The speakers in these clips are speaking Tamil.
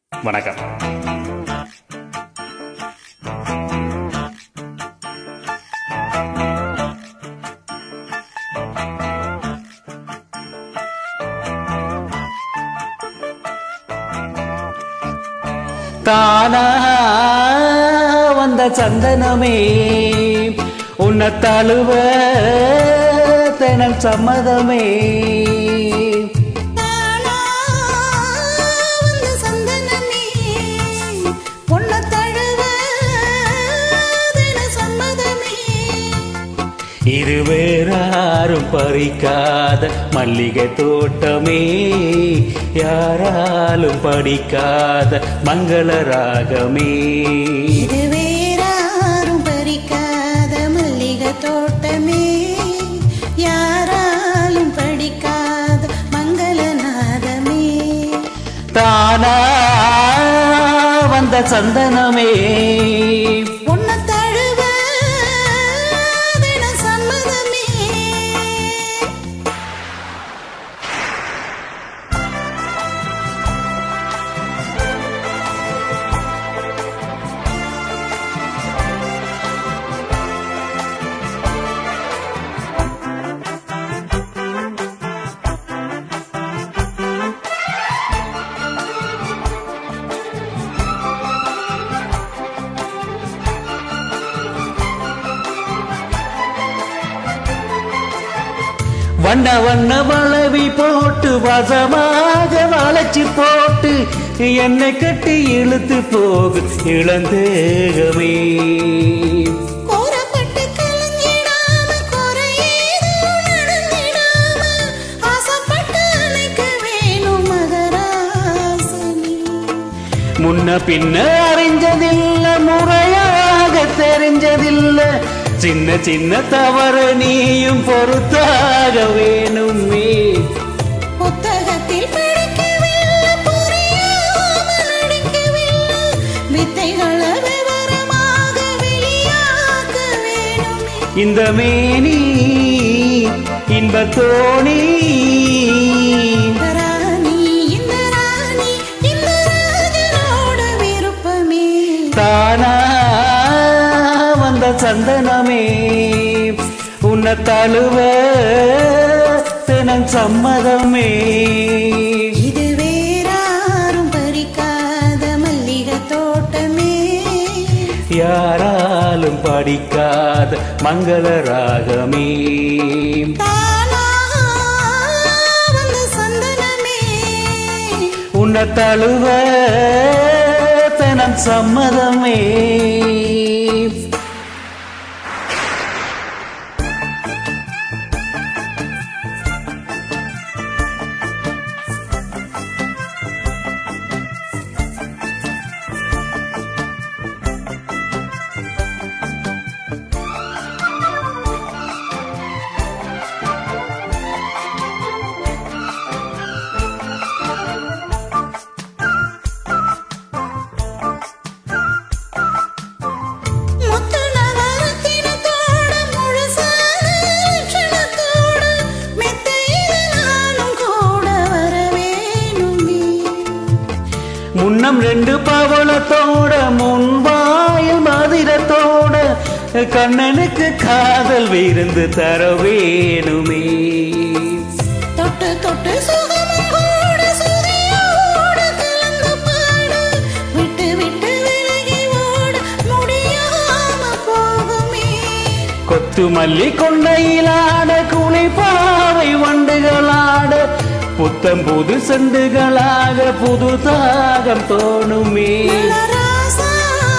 வணக்கம் தானா வந்த சந்தனமே உன்னை தழுவ தினம் சம்மதமே தானா வந்த சந்தனமே பொன்ன தழுவ தின சம்மதமே இது வேறாரும் பறிக்காத மல்லிகை தோட்டமே யாராலும் படிக்காத மங்கள ராகமே இது வேறாரும் பறிக்காத மல்லிகை தோட்டமே யாராலும் படிக்காத மங்களநாதமே தானா வந்த சந்தனமே பொன்ன தழுவ தின சம்மதமே வண்ண வண்ண வளவி போட்டு வசமாக வளைச்சு போட்டு என்னை கட்டி இழுத்து போகு இளந்தேகமே கோரப்பட்டு கலங்கிடாம குறையேதும் நடந்திடாம ஆசைப்பட்டு அணைக்க வேணும் மகராசனி முன்ன பின்ன அறிஞ்சதில்ல முறையாக தெரிஞ்சதில்ல சின்ன சின்ன தவறு நீயும் பொறுத்தாக வேணுமே புத்தகத்தில் படிக்கவில்லை புரியாமல் நடிக்கவில்லை வித்தைகளை விவரமாக வெளியாக்க வேணுமே இந்த மேனி இன்பத்தோணி இந்த ராணி இந்த ராணி இந்த ராஜனோட விருப்பமே தானா வந்த சந்தனமே உன்னை தழுவ தினம் சம்மதமே இது வேறாரும் பறிக்காத மல்லிகை தோட்டமே யாராலும் படிக்காத மங்கள ராகமே தானா வந்த சந்தனமே உன்னை தழுவ தினம் சம்மதமே முத்து நவரத்தினத்தோட முழுசான லட்சணத்தோட மெத்தையில நானும் கூட வர வேணுமே முன்னம் ரெண்டு பவளத்தோட முன்வாயில் மாதிரத்தோட கண்ணனுக்கு காதல் விருந்து தர வேணுமே தொட்டு தொட்டு சுகமும் கூட சுதியோட கலந்து பாட விட்டு விட்டு விலகி ஓட முடியாம போகுமே கொத்து மல்லி கொண்டையிலாட குளிப்பாவை வண்டுகளாட புத்தம் புது செண்டுகளாக புது தாகம் தோணுமே ராசா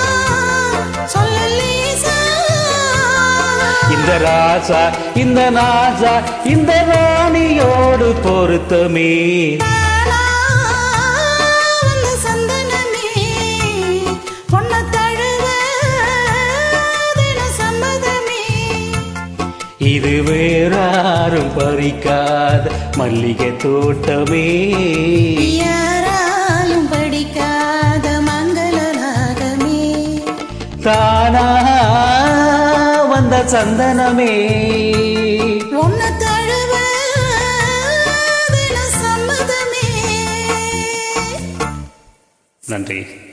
சொல்லலேசா இந்த ராசா இந்த நாசா இந்த ராணியோடு பொருத்தமே தானா வந்த சந்தனமே பொன்ன தழுவ தின சம்மதமே இது வேறாரும் பறிக்காத மல்லிகை தோட்டமே யாராலும் படிக்காத மங்கள ராகமே தானா வந்த சந்தனமே உன்னை தழுவ தின சம்மதமே நன்றி